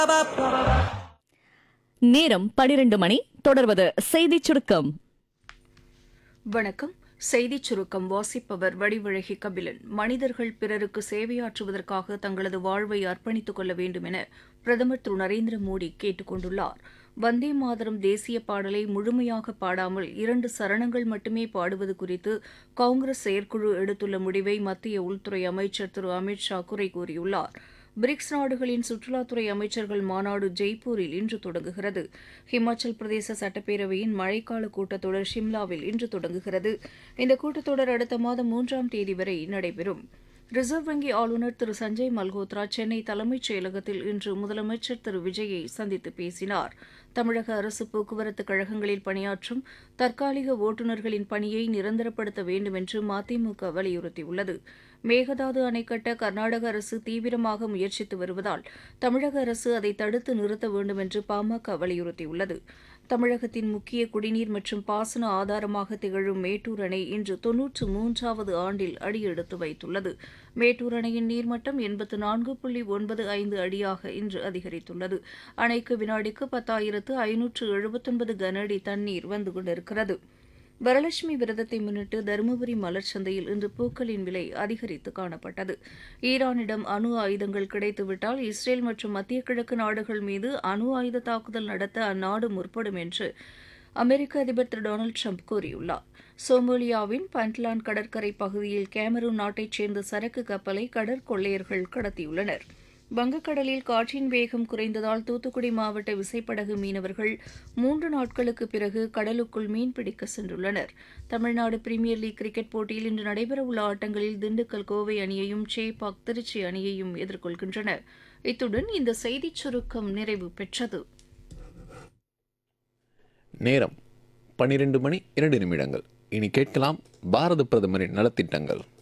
நேரம் பனிரெண்டு மணி தொடர்வது செய்திச் சுருக்கம் வணக்கம் செய்திச் சுருக்கம் வாசிப்பவர் வடிவழகி கபிலன் மனிதர்கள் பிறருக்கு சேவையாற்றுவதற்காக தங்களது வாழ்வை அர்ப்பணித்துக் கொள்ள வேண்டும் என பிரதமர் திரு நரேந்திர மோடி கேட்டுக் கொண்டுள்ளார் வந்தே மாதரம் தேசிய பாடலை முழுமையாக பாடாமல் இரண்டு சரணங்கள் மட்டுமே பாடுவது குறித்து காங்கிரஸ் செயற்குழு எடுத்துள்ள முடிவை மத்திய உள்துறை அமைச்சர் திரு அமித் ஷா குறை கூறியுள்ளார் பிரிக்ஸ் நாடுகளின் சுற்றுலாத்துறை அமைச்சர்கள் மாநாடு ஜெய்ப்பூரில் இன்று தொடங்குகிறது ஹிமாச்சல் பிரதேச சட்டப்பேரவையின் மழைக்கால கூட்டத்தொடர் ஷிம்லாவில் இன்று தொடங்குகிறது இந்த கூட்டத்தொடர் அடுத்த மாதம் மூன்றாம் தேதி வரை நடைபெறும் ரிசர்வ் வங்கி ஆளுநர் திரு சஞ்சய் மல்ஹோத்ரா சென்னை தலைமைச் செயலகத்தில் இன்று முதலமைச்சர் திரு விஜயை சந்தித்து பேசினார் தமிழக அரசு போக்குவரத்து கழகங்களில் பணியாற்றும் தற்காலிக ஓட்டுநர்களின் பணியை நிரந்தரப்படுத்த வேண்டும் என்று மதிமுக வலியுறுத்தியுள்ளது மேகதாது அணை கட்ட கர்நாடக அரசு தீவிரமாக முயற்சித்து வருவதால் தமிழக அரசு அதை தடுத்து நிறுத்த வேண்டும் என்று பாமக வலியுறுத்தியுள்ளது தமிழகத்தின் முக்கிய குடிநீர் மற்றும் பாசன ஆதாரமாக திகழும் மேட்டூர் அணை இன்று தொன்னூற்று மூன்றாவது ஆண்டில் அடியெடுத்து வைத்துள்ளது மேட்டூர் அணையின் நீர்மட்டம் எண்பத்து நான்கு புள்ளி ஒன்பது ஐந்து அடியாக இன்று அதிகரித்துள்ளது அணைக்கு வினாடிக்கு பத்தாயிரத்து ஐநூற்று எழுபத்தொன்பது கன அடி தண்ணீர் வந்து கொண்டிருக்கிறது வரலட்சுமி விரதத்தை முன்னிட்டு தருமபுரி மலர் சந்தையில் இன்று பூக்களின் விலை அதிகரித்து காணப்பட்டது ஈரானிடம் அணு ஆயுதங்கள் கிடைத்துவிட்டால் இஸ்ரேல் மற்றும் மத்திய கிழக்கு நாடுகள் மீது அணு ஆயுத தாக்குதல் நடத்த அந்நாடு முற்படும் என்று அமெரிக்க அதிபர் திரு டொனால்டு ட்ரம்ப் கூறியுள்ளார் சோமாலியாவின் பண்ட்லான் கடற்கரை பகுதியில் கேமரூன் நாட்டைச் சேர்ந்த சரக்கு கப்பலை கடற்கொள்ளையர்கள் கடத்தியுள்ளனர் வங்கக்கடலில் காற்றின் வேகம் குறைந்ததால் தூத்துக்குடி மாவட்ட விசைப்படகு மீனவர்கள் மூன்று நாட்களுக்கு பிறகு கடலுக்குள் மீன்பிடிக்க சென்றுள்ளனர் தமிழ்நாடு பிரீமியர் லீக் கிரிக்கெட் போட்டியில் இன்று நடைபெறவுள்ள ஆட்டங்களில் திண்டுக்கல் கோவை அணியையும் சேப்பாக் திருச்சி அணியையும் எதிர்கொள்கின்றன இத்துடன் இந்த செய்திச் சுருக்கம் நிறைவு பெற்றது நேரம் பன்னிரண்டு மணி இரண்டு நிமிடங்கள் இனி கேட்கலாம் பாரத பிரதமரின் நலத்திட்டங்கள்